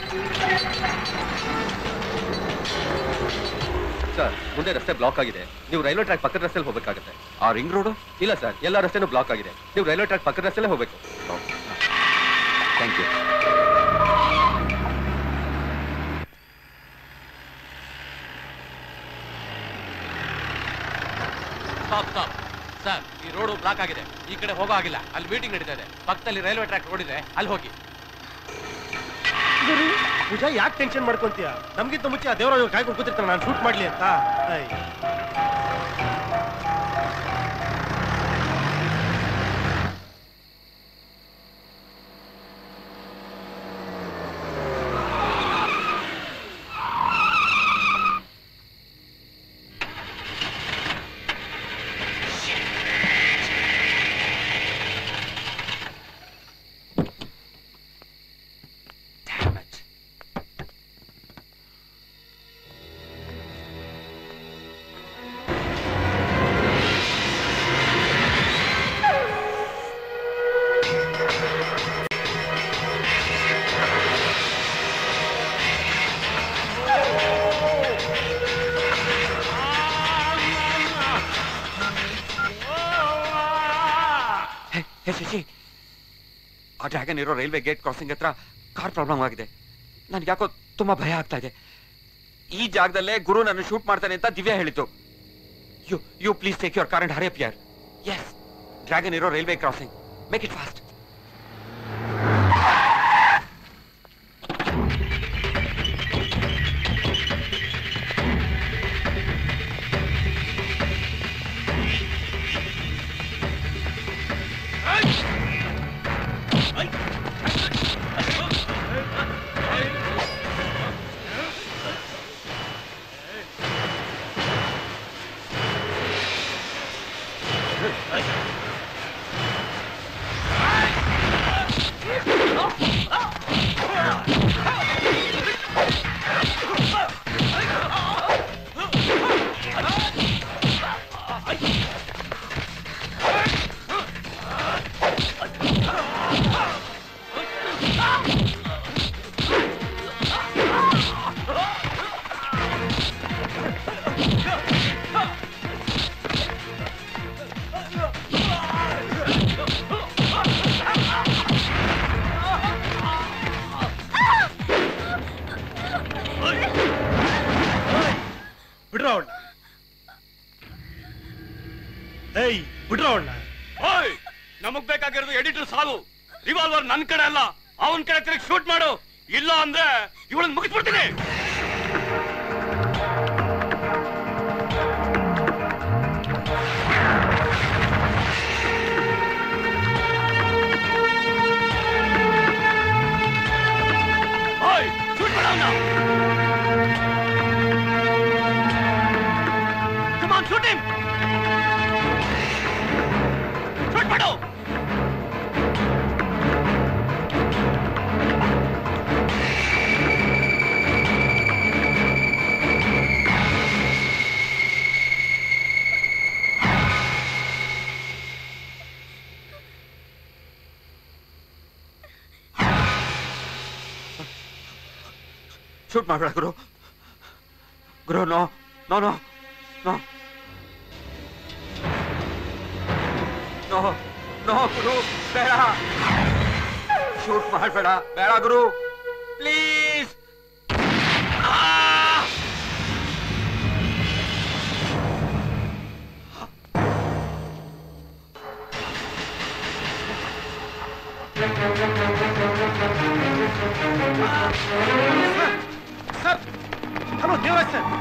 Sir ಮುಂದೆ ರಸ್ತೆ block ಆಗಿದೆ ನೀವು ರೈಲ್ವೆ ಟ್ರ್ಯಾಕ್ ಪಕ್ಕದ ರಸ್ತೆಯಲ್ಲಿ ಹೋಗಬೇಕಾಗುತ್ತೆ ಆ ರಿಂಗ್ ರೋಡು ಇಲ್ಲ ಸರ್ ಎಲ್ಲ ರಸ್ತೆನೂ ಬ್ಲಾಕ್ ಆಗಿದೆ ನೀವು ರೈಲ್ವೆ ಟ್ರ್ಯಾಕ್ ಪಕ್ಕದ ರಸ್ತೆಯಲ್ಲೇ ಹೋಗಬೇಕು thank you stop stop sir ಈ ರೋಡು ಬ್ಲಾಕ್ ಆಗಿದೆ ಈ ಕಡೆ ಹೋಗೋ ಆಗಿಲ್ಲ ಅಲ್ಲಿ ಮೀಟಿಂಗ್ ನಡೀತಾ ಇದೆ ಪಕ್ಕದಲ್ಲಿ ರೈಲ್ವೆ ಟ್ರ್ಯಾಕ್ ರೋಡ್ ಇದೆ ಅಲ್ಲಿ ಹೋಗಿ ಪೂಜಾ ಯಾಕೆ ಟೆನ್ಷನ್ ಮಾಡ್ಕೊಂತೀಯ ನಮ್ಗಿಂತ ಮುಂಚೆ ಆ ದೇವರಾಜ್ ಕಾಯ್ಕೊಂಡು ಕೂತಿರ್ತಾನೆ ನಾನು ಶೂಟ್ ಮಾಡ್ಲಿ ಅಂತ ಐ. ಹೇ ಹೇ ಶಶಿ ಆ ಡ್ರ್ಯಾಗನ್ ಇರೋ ರೈಲ್ವೆ ಗೇಟ್ ಕ್ರಾಸಿಂಗ್ ಹತ್ರ ಕಾರ್ ಪ್ರಾಬ್ಲಮ್ ಆಗಿದೆ ನನ್ಗೆ ಯಾಕೋ ತುಂಬಾ ಭಯ ಆಗ್ತಾ ಇದೆ ಈ ಜಾಗದಲ್ಲೇ ಗುರು ನನ್ನ ಶೂಟ್ ಮಾಡ್ತಾನೆ ಅಂತ ದಿವ್ಯಾ ಹೇಳಿತು you you please take your car and hurry up your ass dragon ಇರೋ railway crossing make it fast ಬಿಡ್ರೋ ಅವಣ್ಣ ಏಯ್ ಬಿಡ್ರೋ ಅವಣ್ಣ ಓಯ್ ನಮಗ್ ಬೇಕಾಗಿರೋದು ಎಡಿಟರ್ ಸಾಲು ರಿವಾಲ್ವರ್ ನನ್ ಕಡೆ ಅಲ್ಲ ಅವನ್ ಕಡೆ ತಿರುಗಿ ಶೂಟ್ ಮಾಡು ಇಲ್ಲ ಅಂದ್ರೆ ಇವಳನ್ನ ಮುಗಿಸ್ಬಿಡ್ತೀನಿ ಓಯ್ ಶೂಟ್ ಮಾಡು Come on, shoot him! Shoot ಮಾಡು ಶೂಟ್ ಮಾಡಬೇಡ ಗುರು ಗುರು no no no no no no ಗುರು ಬೇಡ ಶೂಟ್ ಮಾಡಬೇಡ ಬೇಡ ಗುರು please sir hello Devaraj sir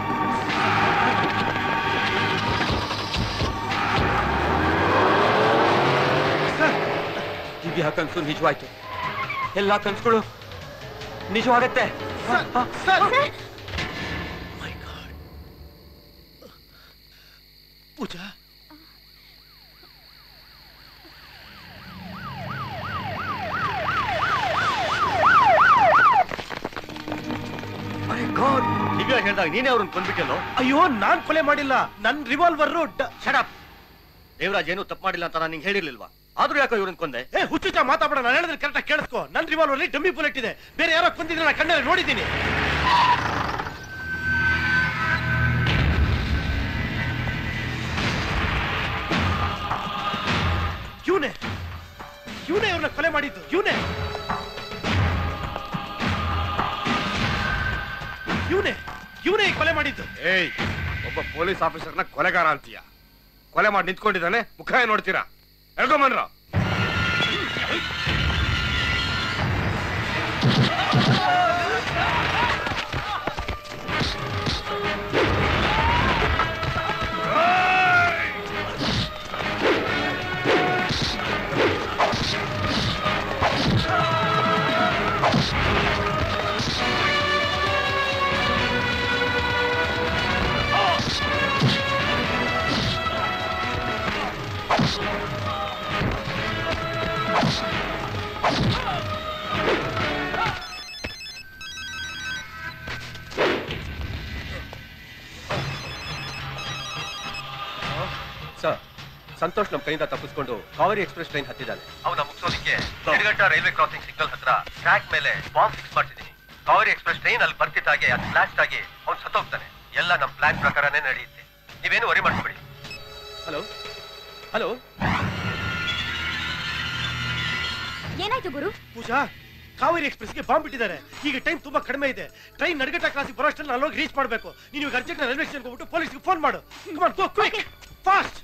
Divya ಕನ್ಸು ನಿಜವಾಯ್ತು ಎಲ್ಲ ಕನ್ಸುಗಳು ನಿಜವಾಗತ್ತೆ ಸರ್ ಪೂಜಾ ದಿವ್ಯಾ ಹೇಳ್ದಾಗ ನೀನೇ ಅವ್ರನ್ನ ಕೊಂದ್ಬಿಟ್ಟಲ್ಲೋ ಅಯ್ಯೋ ನಾನ್ ಕೊಲೆ ಮಾಡಿಲ್ಲ ನನ್ ರಿವಾಲ್ವರ್ ಶಡಪ್ ದೇವರಾಜ್ ಏನು ತಪ್ಪು ಮಾಡಿಲ್ಲ ಅಂತ ನಾನು ನಿಂಗೆ ಹೇಳಿರ್ಲಿಲ್ವಾ ಆದ್ರೂ ಯಾಕೋ ಇವ್ರನ್ ಕೊಂದೆ ಏ ಹುಚ್ಚುಚ್ಚ ಮಾತಾಡಬೇಡ ನಾನು ಹೇಳಿದ್ರೆ ಕರೆಕ್ಟಾಗಿ ಕೇಳಿಸ್ಕೊ ನನ್ನ ರಿವಾಲ್ವರ್ ಅಲ್ಲಿ ಡಮ್ಮಿ ಬುಲೆಟ್ ಇದೆ ಬೇರೆ ಯಾರೋ ಕೊಂದಿದ್ರೆ ನಾನು ಕಣ್ಣಲ್ಲಿ ನೋಡಿದ್ದೀನಿ ಇವನೇ ಇವನೇ ಇವ್ರನ್ನ ಕೊಲೆ ಮಾಡಿದ್ದು ಇವನೇ ಇವನೇ ಇವನೇ ಈ ಕೊಲೆ ಮಾಡಿದ್ದು ಏಯ್ ಒಬ್ಬ ಪೊಲೀಸ್ ಆಫೀಸರ್ನ ಕೊಲೆಗಾರ ಅಂತೀಯ ಕೊಲೆ ಮಾಡಿ ನಿಂತ್ಕೊಂಡಿದ್ದಾನೆ ಮುಖ ಏನ್ ನೋಡ್ತೀರಾ ಹೇಳ್ಕೊಂಬನ್ರ ಸರ್ ಸಂತೋಷ್ ನಮ್ಮ ಕೈಯಿಂದ ತಪ್ಪಿಸ್ಕೊಂಡು ಕಾವೇರಿ ಎಕ್ಸ್ಪ್ರೆಸ್ ಟ್ರೈನ್ ಹತ್ತಿದ್ದಾನೆ ಅವನ ಮುಗಿಸೋದಕ್ಕೆ ಎಡಗಟ್ಟ ರೈಲ್ವೆ ಕ್ರಾಸಿಂಗ್ ಸಿಗ್ನಲ್ ಹತ್ರ ಟ್ರ್ಯಾಕ್ ಮೇಲೆ ಬಾಂಬ್ ಫಿಕ್ಸ್ ಮಾಡ್ತಿದ್ದೀನಿ ಕಾವೇರಿ ಎಕ್ಸ್ಪ್ರೆಸ್ ಟ್ರೈನ್ ಅಲ್ಲಿ ಬರ್ತಿದ್ದಾಗೆ ಅದು ಬ್ಲಾಸ್ಟ್ ಆಗಿ ಅವ್ನು ಸತ್ತೋಗ್ತಾನೆ ಎಲ್ಲ ನಮ್ಮ ಪ್ಲಾನ್ ಪ್ರಕಾರನೇ ನಡೆಯುತ್ತೆ ನೀವೇನು ವರಿ ಮಾಡ್ಕೊಬೇಡಿ ಹಲೋ ಹಲೋ ಏನಾಯ್ತು ಗುರು ಪೂಜಾ ಕಾವೇರಿ ಎಕ್ಸ್ಪ್ರೆಸ್ಗೆ ಬಾಂಬ್ ಬಿಟ್ಟಿದ್ದಾರೆ ಈಗ ಟೈಮ್ ತುಂಬಾ ಕಡಿಮೆ ಇದೆ ಟ್ರೈನ್ ನಡಗಟ್ಟ ಕ್ಲಾಸಿಗೆ ಬರೋಷ್ಟರಲ್ಲಿ ನಾನು ಹೋಗಿ ರೀಚ್ ಮಾಡಬೇಕು ನೀನು ಈಗ ಅರ್ಜೆಂಟ್ ರೈಲ್ವೆ ಸ್ಟೇಷನ್ ಹೋಗ್ಬಿಟ್ಟು ಪೊಲೀಸ್ಗೆ ಫೋನ್ ಮಾಡು come on go quick fast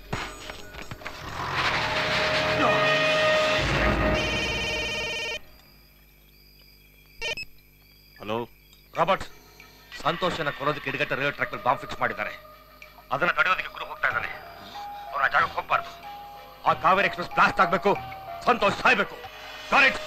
hello Robert ಸಂತೋಷನ ಕೊಲ್ಲೋದಕ್ಕೆ ಇಡಗಟ್ಟ ರೈಲ್ವೆ ಟ್ರ್ಯಾಕ್ ಮೇಲೆ ಬಾಂಬ್ ಫಿಕ್ಸ್ ಮಾಡಿದ್ದಾರೆ ಅದನ್ನ ತಡೆಯೋದಕ್ಕೆ ಗುರು ಹೋಗ್ತಾ ಇದ್ದಾನೆ ಅವ್ರ ಆ ಜಾಗಕ್ಕೆ ಹೋಗ್ಬಾರ್ದು ಆ ಕಾವೇರಿ ಎಕ್ಸ್ಪ್ರೆಸ್ ಬ್ಲಾಸ್ಟ್ ಆಗ್ಬೇಕು ಸಂತೋಷ್ ಸಾಯ್ಬೇಕು ಕರೆಕ್ಟ್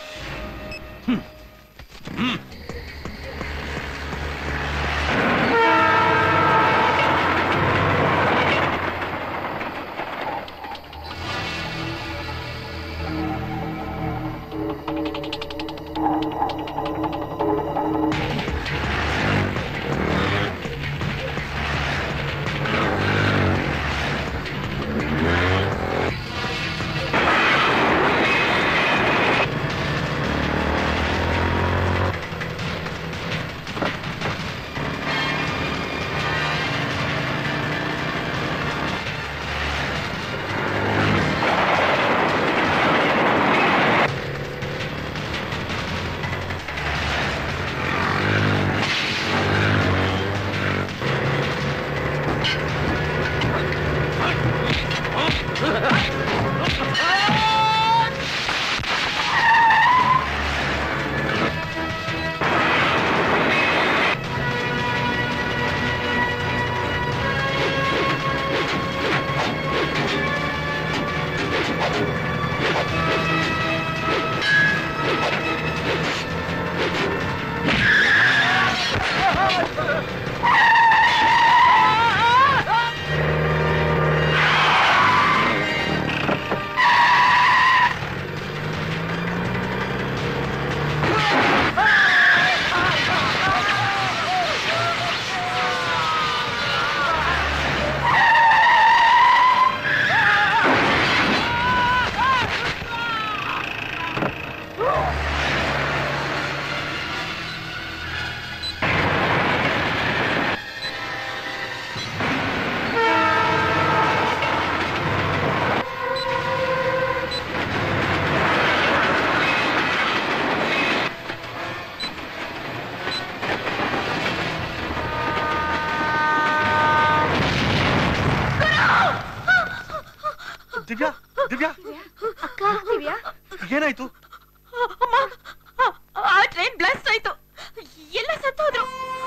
ದಿವ್ಯಾ ದಿವ್ಯಾ ಅಕ್ಕ ದಿವ್ಯಾ ಏನಾಯ್ತು ಅಮ್ಮ ಆ- ಆ ಟ್ರೈನ್ ಬ್ಲಾಸ್ಟ್ ಆಯ್ತು ಎಲ್ಲ ಸತ್ತೋದ್ರು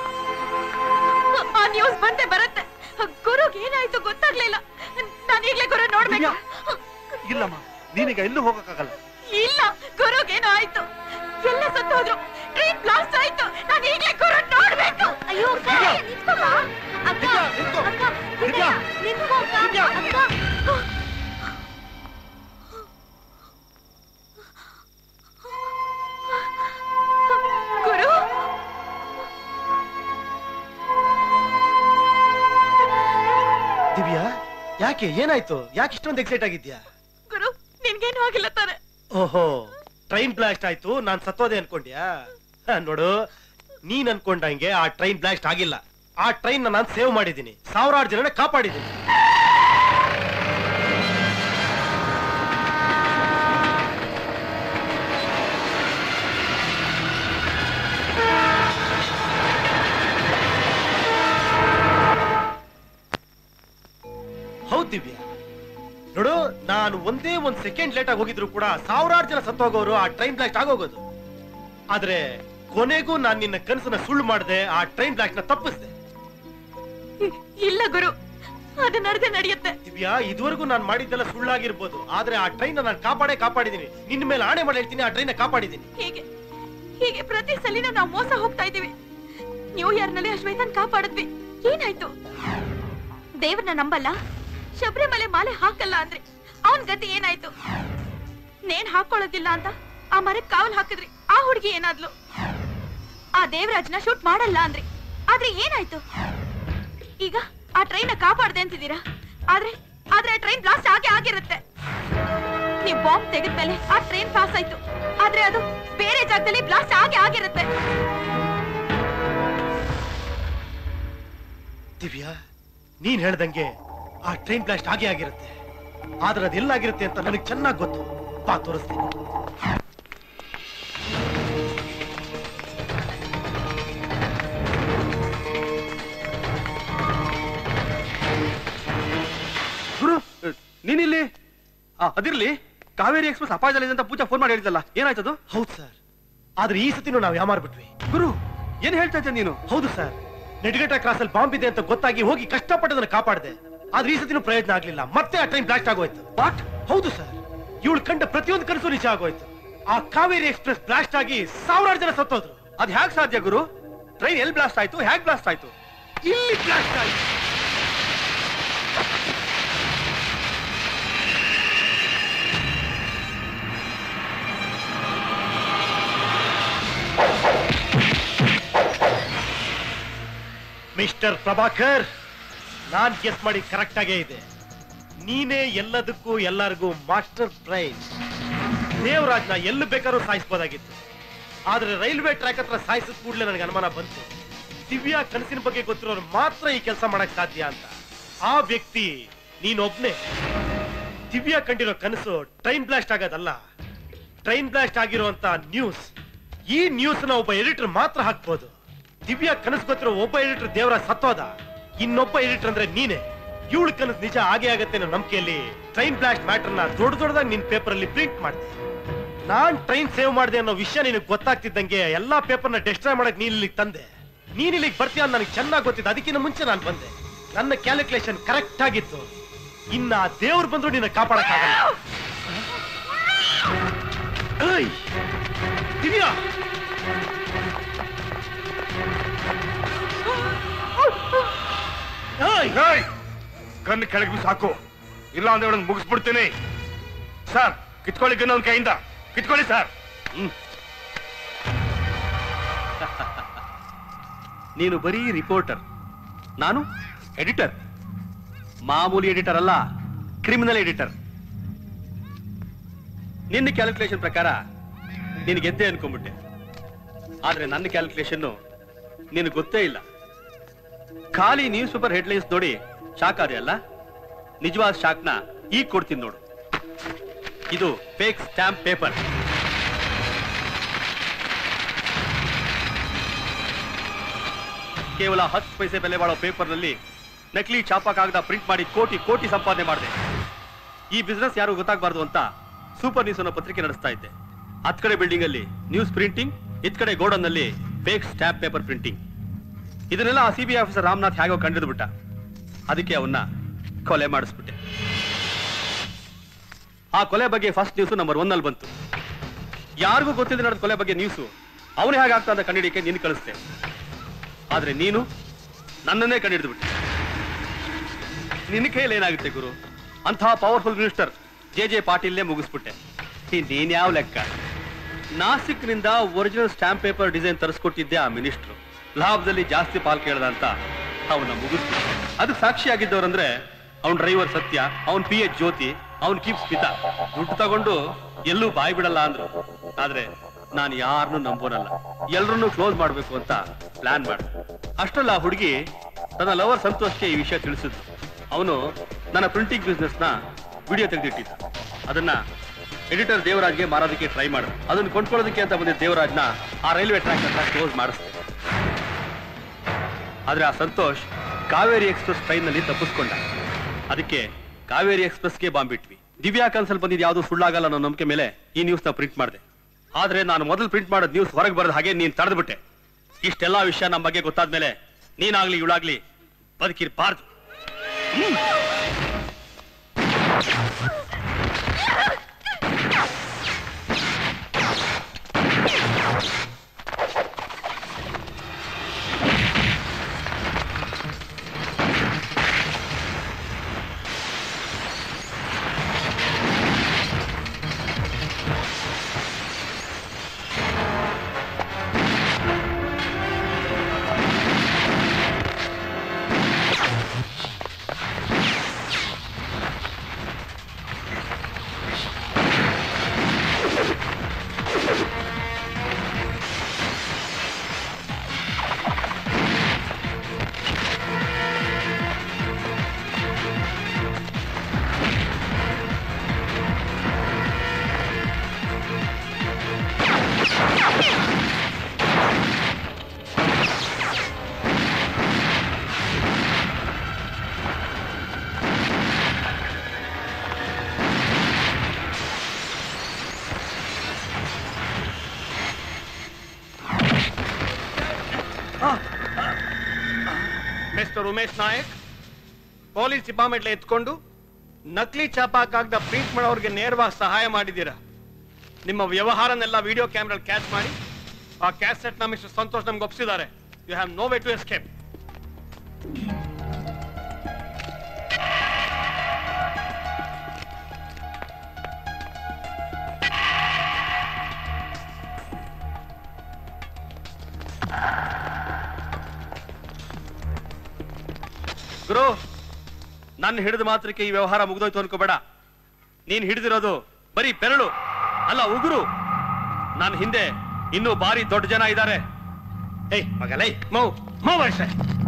ಆ ನ್ಯೂಸ್ ಬಂದೆ ಬರುತ್ತೆ ಗುರುಗ್ ಏನಾಯ್ತು ಗೊತ್ತಾಗ್ಲಿಲ್ಲ ನಾನು ಈಗ್ಲೇ ಗುರು ನೋಡ್ಬೇಕು ಇಲ್ಲಮ್ಮ ನೀನೀಗ ಎಲ್ಲೂ ಹೋಗಕ್ಕಾಗಲ್ಲ ಇಲ್ಲ ಗುರುಗೇನೋ ಆಯ್ತು ಎಲ್ಲ ಸತ್ತೋದ್ರು ಟ್ರೈನ್ ಬ್ಲಾಸ್ಟ್ ಆಯ್ತು ನಾನು ಈಗ್ಲೇ ಗುರು ನೋಡ್ಬೇಕು ಅಯ್ಯೋ ಅಕ್ಕ ನಿಂತ್ಕೊಮ್ಮ. ಅಕ್ಕ ದಿವ್ಯಾ, ನಿಂತ್ಕೊ. ಅಕ್ಕ ದಿವ್ಯಾ. ನಿಂತ್ಕೋ ಅಕ್ಕ ದಿವ್ಯಾ. ಅಕ್ಕ ಗುರು ದಿವ್ಯಾ ಯಾಕೆ ಏನಾಯ್ತು ಯಾಕೆ ಇಷ್ಟೊಂದು ಎಕ್ಸೈಟ್ ಆಗಿದ್ಯಾ ಗುರು ನಿನ್ಗೇನು ಆಗಿಲ್ಲ ತಾನೆ ಓಹೋ ಟ್ರೈನ್ ಬ್ಲಾಸ್ಟ್ ಆಯ್ತು ನಾನ್ ಸತ್ತೋದೆ ಅನ್ಕೊಂಡ್ಯಾ ಹ, ನೋಡು ನೀನ್ ಅನ್ಕೊಂಡಂಗೆ ಆ ಟ್ರೈನ್ ಬ್ಲಾಸ್ಟ್ ಆಗಿಲ್ಲ ಆ ಟ್ರೈನ್ ನಾನು ಸೇವ್ ಮಾಡಿದ್ದೀನಿ ಸಾವಿರಾರು ಜನನ ಕಾಪಾಡಿದ್ದೀನಿ ಹೌದ್ ದಿವ್ಯಾ ನೋಡು ನಾನು ಒಂದೇ ಒಂದ್ ಸೆಕೆಂಡ್ ಲೇಟ್ ಆಗಿ ಹೋಗಿದ್ರು ಕೂಡ ಸಾವಿರಾರು ಜನ ಸತ್ತೋಗೋರು ಆ ಟ್ರೈನ್ ಬ್ಲಾಸ್ಟ್ ಆಗೋಗೋದು ಆದ್ರೆ ಕೊನೆಗೂ ನಾನ್ ನಿನ್ನ ಕನಸನ್ನ ಸುಳ್ಳು ಮಾಡದೆ ಆ ಟ್ರೈನ್ ಬ್ಲಾಸ್ಟ್ ನ ತಪ್ಪಿಸ್ದೆ ಇ- ಇಲ್ಲ ಗುರು ಅದು ನಡೆದೇ ನಡೆಯುತ್ತೆ ದಿವ್ಯಾ ಇದುವರೆಗೂ ನಾನು ಮಾಡಿದ್ದೆಲ್ಲ ಸುಳ್ಳಾಗಿರ್ಬೋದು ಆದ್ರೆ ಆ ಟ್ರೈನ್ ನಾನು ಕಾಪಾಡೇ ಕಾಪಾಡಿದೀನಿ ನಿನ್ನ ಮೇಲೆ ಆಣೆ ಮಾಡಿ ಹೇಳ್ತೀನಿ ಆ ಟ್ರೈನ್ ಕಾಪಾಡಿದೀನಿ ಹೀಗೆ ಹೀಗೆ ಪ್ರತಿ ಸಲಿನ ನಾವು ಮೋಸ ಹೋಗ್ತಾ ಇದೀವಿ ನ್ಯೂ ಇಯರ್ ನಲ್ಲಿ ಅಶ್ವೇತನ್ ಕಾಪಾಡಿದ್ವಿ ಏನಾಯ್ತು ದೇವ್ರನ್ನ ನಂಬಲ್ಲ ಶಬರಿಮಲೆ ಮಾಲೆ ಹಾಕಲ್ಲ ಅಂದ್ರೆ ಅವನ್ ಗತಿ ಏನಾಯ್ತು ನೇಣ್ ಹಾಕೊಳ್ಳೋದಿಲ್ಲ ಅಂತ ಆ ಮರಕ್ ಕಾವಲ್ ಹಾಕಿದ್ರಿ ಆ ಹುಡುಗಿ ಏನಾದ್ಲು ಆ ದೇವರಾಜ್ನ ಶೂಟ್ ಮಾಡಲ್ಲ ಅಂದ್ರಿ ಆದ್ರೆ ಏನಾಯ್ತು ಈಗ ಆ ಟ್ರೈನ್ ಕಾಪಾಡ್ದೆ ಅಂತಿದ್ದೀರಾ ಆದ್ರೆ ಆದ್ರೆ ಟ್ರೈನ್ ಬ್ಲಾಸ್ಟ್ ಆಗೇ ಆಗಿರುತ್ತೆ ನೀವ್ ಬಾಂಬ್ ತೆಗೆದ್ಮೇಲೆ ಆ ಟ್ರೈನ್ ಪಾಸ್ ಆಯ್ತು ಆದ್ರೆ ಅದು ಬೇರೆ ಜಾಗದಲ್ಲಿ ಬ್ಲಾಸ್ಟ್ ಆಗೇ ಆಗಿರುತ್ತೆ ದಿವ್ಯಾ ನೀನ್ ಹೇಳ್ದಂಗೆ ಆ ಟ್ರೈನ್ ಬ್ಲಾಸ್ಟ್ ಆಗೇ ಆಗಿರುತ್ತೆ ಆದ್ರೆ ಅದೆಲ್ಲಾಗಿರುತ್ತೆ ಅಂತ ನನಗೆ ಚೆನ್ನಾಗಿ ಗೊತ್ತು ಬಾ ತೋರಿಸ್ತೀನಿ ಗುರು ನೀನಿಲ್ಲಿ ಆ, ಅದಿರ್ಲಿ ಕಾವೇರಿ ಎಕ್ಸ್ಪ್ರೆಸ್ ಅಪಾಯದಲ್ಲಿದೆ ಅಂತ ಪೂಜಾ ಫೋನ್ ಮಾಡಿ ಹೇಳಿದ್ದಲ್ಲ ಏನಾಯ್ತದು ಹೌದು ಸರ್ ಆದ್ರೆ ಈ ಸತಿನೂ ನಾವು ಯಾಮಾರ್ಬಿಟ್ವಿ ಗುರು ಏನ್ ಹೇಳ್ತಾ ಇದ್ದೆ ನೀನು ಹೌದು ಸರ್ ನೆಡ್ಗಟ್ಟ ಕ್ರಾಸ್ ಅಲ್ಲಿ ಬಾಂಬ್ ಇದೆ ಅಂತ ಗೊತ್ತಾಗಿ ಹೋಗಿ ಕಷ್ಟಪಟ್ಟದನ್ನ ಕಾಪಾಡಿದೆ ಆದ್ರೆ ಈ ಸತಿನೂ ಪ್ರಯೋಜನ ಆಗ್ಲಿಲ್ಲ ಮತ್ತೆ ಆ ಟ್ರೈನ್ ಬ್ಲಾಸ್ಟ್ ಆಗೋಯ್ತು ವಾಟ್ ಹೌದು ಸರ್ ಇವಳು ಕಂಡ ಪ್ರತಿಯೊಂದು ಕನಸು ನಿಜ ಆಗೋಯ್ತು ಆ ಕಾವೇರಿ ಎಕ್ಸ್ಪ್ರೆಸ್ ಬ್ಲಾಸ್ಟ್ ಆಗಿ ಸಾವಿರಾರು ಜನ ಸತ್ತೋದ್ರು ಅದ್ ಹ್ಯಾಕ್ ಸಾಧ್ಯ ಗುರು ಟ್ರೈನ್ ಎಲ್ಲಿ ಬ್ಲಾಸ್ಟ್ ಆಯ್ತು ಹ್ಯಾಕ್ ಬ್ಲಾಸ್ಟ್ ಆಯ್ತು ಇಲ್ಲಿ ಬ್ಲಾಸ್ಟ್ ಆಯ್ತು ಮಿಸ್ಟರ್ ಪ್ರಭಾಕರ್ ನಾನ್ ಗೆಸ್ ಮಾಡಿ ಕರೆಕ್ಟ್ ಆಗೇ ಇದೆ ನೀನೇ ಎಲ್ಲದಕ್ಕೂ ಎಲ್ಲರಿಗೂ ಮಾಸ್ಟರ್ ಪ್ರೈಸ್ ದೇವರಾಜ್ನ ಎಲ್ಲಿ ಬೇಕಾದ್ರೂ ಸಾಯಿಸ್ಬೋದಾಗಿತ್ತು ಆದ್ರೆ ರೈಲ್ವೆ ಟ್ರ್ಯಾಕ್ ಹತ್ರ ಸಾಯಿಸಿದ ಕೂಡಲೇ ನನಗೆ ಅನುಮಾನ ಬಂತು ದಿವ್ಯಾ ಕನಸಿನ ಬಗ್ಗೆ ಗೊತ್ತಿರೋರು ಮಾತ್ರ ಈ ಕೆಲಸ ಮಾಡಕ್ ಸಾಧ್ಯ ಅಂತ ಆ ವ್ಯಕ್ತಿ ನೀನೊಬ್ನೇ ದಿವ್ಯಾ ಕಂಡಿರೋ ಕನಸು ಟ್ರೈನ್ ಬ್ಲಾಸ್ಟ್ ಆಗೋದಲ್ಲ ಟ್ರೈನ್ ಬ್ಲಾಸ್ಟ್ ಆಗಿರುವಂತ ನ್ಯೂಸ್ ಈ ನ್ಯೂಸ್ ನ ಒಬ್ಬ ಎಡಿಟರ್ ಮಾತ್ರ ಹಾಕ್ಬೋದು ದಿವ್ಯಾ ಕನಸು ಗೊತ್ತಿರೋ ಒಬ್ಬ ಎಡಿಟರ್ ದೇವರ ಸತ್ತೋದ ಇನ್ನೊಬ್ಬ ಎಡಿಟರ್ ಅಂದ್ರೆ ನೀನೆ ಇವಳ ಕನಸು ನಿಜ ಆಗೇ ಆಗತ್ತೆ ಅನ್ನೋ ನಂಬಿಕೆಯಲ್ಲಿ ಟ್ರೈನ್ ಬ್ಲಾಸ್ಟ್ ಮ್ಯಾಟರ್ ನ ದೊಡ್ಡ ದೊಡ್ಡದಾಗಿ ನಿನ್ ಪೇಪರ್ ಅಲ್ಲಿ ಪ್ರಿಂಟ್ ಮಾಡಿದೆ ನಾನ್ ಟ್ರೈನ್ ಸೇವ್ ಮಾಡಿದೆ ಅನ್ನೋ ವಿಷಯ ನಿನಗೆ ಗೊತ್ತಾಗ್ತಿದ್ದಂಗೆ ಎಲ್ಲಾ ಪೇಪರ್ನ ಡೆಸ್ಟ್ರಾಯ್ ಮಾಡಕ್ ನೀನ್ ಇಲ್ಲಿಗೆ ತಂದೆ ನೀನ್ ಇಲ್ಲಿಗೆ ಬರ್ತೀಯ ಅಂತ ನನಗೆ ಚೆನ್ನಾಗಿ ಗೊತ್ತಿದ್ದು ಅದಕ್ಕಿಂತ ಮುಂಚೆ ನಾನು ಬಂದೆ ನನ್ನ ಕ್ಯಾಲ್ಕುಲೇಷನ್ ಕರೆಕ್ಟ್ ಆಗಿತ್ತು ಇನ್ನ ದೇವ್ರು ಬಂದ್ರು ನಿನ್ನ ಕಾಪಾಡಕ್ಕಾಗಲ್ಲ ಏಯ್! ದಿವ್ಯಾ ಏಯ್! ಕಣ್ಣು ಕೆಳಗೆ ಸಾಕು ಇಲ್ಲ ಅಂದ್ರೆ ಅವಳನ್ನ ಮುಗಿಸ್ಬಿಡ್ತೀನಿ ಸರ್ ಕಿತ್ಕೊಳ್ಳಿ ಗನ್ನ ಅವ್ನ ಕೈಯಿಂದ ಕಿತ್ಕೊಳ್ಳಿ ಸರ್ ನೀನು ಬರೀ ರಿಪೋರ್ಟರ್ ನಾನು ಎಡಿಟರ್ ಮಾಮೂಲಿ ಎಡಿಟರ್ ಅಲ್ಲ ಕ್ರಿಮಿನಲ್ ಎಡಿಟರ್ ನಿನ್ನ ಕ್ಯಾಲ್ಕುಲೇಷನ್ ಪ್ರಕಾರ ನೀನು ಗೆದ್ದೆ ಅನ್ಕೊಂಡ್ಬಿಟ್ಟೆ ಆದ್ರೆ ನನ್ನ ಕ್ಯಾಲ್ಕುಲೇಷನ್ ನಿನಗೆ ಗೊತ್ತೇ ಇಲ್ಲ ಖಾಲಿ ನ್ಯೂಸ್ ಪೇಪರ್ ಹೆಡ್ಲೈನ್ಸ್ ನೋಡಿ ಶಾಕ್ ಆದೆ ಅಲ್ಲ ನಿಜವಾದ ಶಾಕ್ನ ಈಗ ಕೊಡ್ತೀನಿ ನೋಡು ಇದು ಫೇಕ್ ಸ್ಟ್ಯಾಂಪ್ ಪೇಪರ್ ಕೇವಲ ಹತ್ತು ಪೈಸೆ ಬೆಲೆ ಬಾಳೋ ಪೇಪರ್ನಲ್ಲಿ ನಕಲಿ ಛಾಪಾ ಕಾಗದ ಪ್ರಿಂಟ್ ಮಾಡಿ ಕೋಟಿ ಕೋಟಿ ಸಂಪಾದನೆ ಮಾಡಿದೆ ಈ ಬಿಸ್ನೆಸ್ ಯಾರು ಗೊತ್ತಾಗಬಾರ್ದು ಅಂತ ಸೂಪರ್ ನ್ಯೂಸ್ ಅನ್ನೋ ಪತ್ರಿಕೆ ನಡೆಸ್ತಾ ಇದ್ದೆ ಹತ್ ಕಡೆ ಬಿಲ್ಡಿಂಗ್ ಅಲ್ಲಿ ನ್ಯೂಸ್ ಪ್ರಿಂಟಿಂಗ್ ಇತ್ ಕಡೆ ಗೋಡನ್ ನಲ್ಲಿ ಫೇಕ್ ಸ್ಟ್ಯಾಂಪ್ ಪೇಪರ್ ಪ್ರಿಂಟಿಂಗ್ ಇದನ್ನೆಲ್ಲ ಆ ಸಿ ಬಿ ಆಫೀಸರ್ ರಾಮನಾಥ್ ಹೇಗೋ ಕಂಡಿದ್ದು ಬಿಟ್ಟ ಅದಕ್ಕೆ ಅವನ್ನ ಕೊಲೆ ಮಾಡಿಸ್ಬಿಟ್ಟೆ ಆ ಕೊಲೆ ಬಗ್ಗೆ ಫಸ್ಟ್ ನ್ಯೂಸ್ ನಂಬರ್ ಒನ್ ಅಲ್ಲಿ ಬಂತು ಯಾರಿಗೂ ಗೊತ್ತಿಲ್ಲದೆ ನಡೆದ ಕೊಲೆ ಬಗ್ಗೆ ನ್ಯೂಸು ಅವನೇ ಹೇಗಾಗ್ತಾ ಅಂತ ಕಂಡಿಡಿಯಕ್ಕೆ ನೀನು ಕಳಿಸ್ತೆ ಆದ್ರೆ ನೀನು ನನ್ನನ್ನೇ ಕಂಡಿಡಿದು ಬಿಟ್ಟೆ ನಿನ್ನ ಕೈಯಲ್ಲಿ ಏನಾಗುತ್ತೆ ಗುರು ಅಂತಹ ಪವರ್ಫುಲ್ ಮಿನಿಸ್ಟರ್ ಜೆ ಜೆ ಪಾಟೀಲ್ನೇ ಮುಗಿಸ್ಬಿಟ್ಟೆ ಈ ನೀನ್ ಯಾವ ಲೆಕ್ಕ ನಾಸಿಕ್ನಿಂದ ಒರಿಜಿನಲ್ ಸ್ಟಾಂಪ್ ಪೇಪರ್ ಡಿಸೈನ್ ತರಿಸ್ಕೊಟ್ಟಿದ್ದೆ ಆ ಮಿನಿಸ್ಟ್ರು ಲಾಭದಲ್ಲಿ ಜಾಸ್ತಿ ಪಾಲ್ ಕೇಳ್ದ ಅಂತ ಅವನ ಮುಗಿಸ್ಬಿಟ್ಟೆ ಅದಕ್ಕೆ ಸಾಕ್ಷಿಯಾಗಿದ್ದವರಂದ್ರೆ ಅವನ್ ಡ್ರೈವರ್ ಸತ್ಯ ಅವನ್ ಪಿ ಎಚ್ ಜ್ಯೋತಿ ಅವನ್ ಕೀಪ್ ಸ್ಮಿತ ದುಡ್ಡು ತಗೊಂಡು ಎಲ್ಲೂ ಬಾಯಿ ಬಿಡಲ್ಲ ಅಂದ್ರು ಆದ್ರೆ ನಾನು ಯಾರನ್ನೂ ನಂಬೋನಲ್ಲ ಎಲ್ರನ್ನೂ ಕ್ಲೋಸ್ ಮಾಡ್ಬೇಕು ಅಂತ ಪ್ಲಾನ್ ಮಾಡಿದೆ ಅಷ್ಟಲ್ಲ ಆ ಹುಡುಗಿ ತನ್ನ ಲವರ್ ಸಂತೋಷ್ಗೆ ಈ ವಿಷಯ ತಿಳಿಸಿದ್ದು ಅವನು ನನ್ನ ಪ್ರಿಂಟಿಂಗ್ ಬಿಸ್ನೆಸ್ ನ ವಿಡಿಯೋ ತೆಗೆದಿಟ್ಟಿದ್ದ ಅದನ್ನ ಎಡಿಟರ್ ದೇವರಾಜ್ಗೆ ಮಾರೋದಕ್ಕೆ ಟ್ರೈ ಮಾಡು ಅದನ್ನ ಕೊಂಡ್ಕೊಳ್ಳೋದಕ್ಕೆ ಅಂತ ಬಂದಿದ್ದ ದೇವರಾಜ್ನ ಆ ರೈಲ್ವೆ ಟ್ರ್ಯಾಕ್ ಹತ್ರ ಕ್ಲೋಸ್ ಮಾಡಿಸ್ದೆ ಆದ್ರೆ ಆ ಸಂತೋಷ್ ಕಾವೇರಿ ಎಕ್ಸ್ಪ್ರೆಸ್ ಟ್ರೈನ್ ನಲ್ಲಿ ತಪ್ಪಿಸ್ಕೊಂಡ ಅದಕ್ಕೆ ಕಾವೇರಿ ಎಕ್ಸ್ಪ್ರೆಸ್ಗೆ ಬಾಂಬ್ ಬಿಟ್ವಿ ದಿವ್ಯಾ ಕನ್ಸಲ್ ಬಂದಿದ್ದು ಯಾವುದು ಸುಳ್ಳಾಗಲ್ಲ ಅನ್ನೋ ನಂಬಿಕೆ ಮೇಲೆ ಈ ನ್ಯೂಸ್ ನ ಪ್ರಿಂಟ್ ಮಾಡಿದೆ ಆದ್ರೆ ನಾನು ಮೊದಲು ಪ್ರಿಂಟ್ ಮಾಡೋದ್ ನ್ಯೂಸ್ ಹೊರಗೆ ಬರೋದು ಹಾಗೆ ನೀನ್ ತಡೆದ್ಬಿಟ್ಟೆ ಇಷ್ಟೆಲ್ಲಾ ವಿಷಯ ನಮ್ಮ ಬಗ್ಗೆ ಗೊತ್ತಾದ್ಮೇಲೆ ನೀನಾಗ್ಲಿ ಇವಳಾಗ್ಲಿ ಬದುಕಿರ್ಬಾರ್ದು mister Umesh Nayak police department ಎತ್ಕೊಂಡು ನಕಲಿ ಛಾಪಾ ಕಾಗದ ಪ್ರಿಂಟ್ ಮಾಡೋರಿಗೆ ನೇರವಾಗಿ ಸಹಾಯ ಮಾಡಿದ್ದೀರಾ ನಿಮ್ಮ ವ್ಯವಹಾರನೆಲ್ಲ ವಿಡಿಯೋ ಕ್ಯಾಮ್ರಾ ಕ್ಯಾಚ್ ಮಾಡಿ ಆ ಕ್ಯಾಸೆಟ್ ನ ಮಿಸ್ಟರ್ ಸಂತೋಷ್ ನಮ್ಗೆ ಒಪ್ಪಿಸಿದ್ದಾರೆ you have no way to escape ಗುರು ನನ್ನ ಹಿಡಿದ ಮಾತ್ರಕ್ಕೆ ಈ ವ್ಯವಹಾರ ಮುಗ್ದೋಯ್ತು ಅನ್ಕೋಬೇಡ ನೀನ್ ಹಿಡಿದಿರೋದು ಬರೀ ಬೆರಳು ಅಲ್ಲ ಉಗುರು ನನ್ನ ಹಿಂದೆ ಇನ್ನೂ ಬಾರಿ ದೊಡ್ಡ ಜನ ಇದ್ದಾರೆ ಏಯ್ ಮಗಲೈ ಮೌ ಮೌ ವರ್ಷ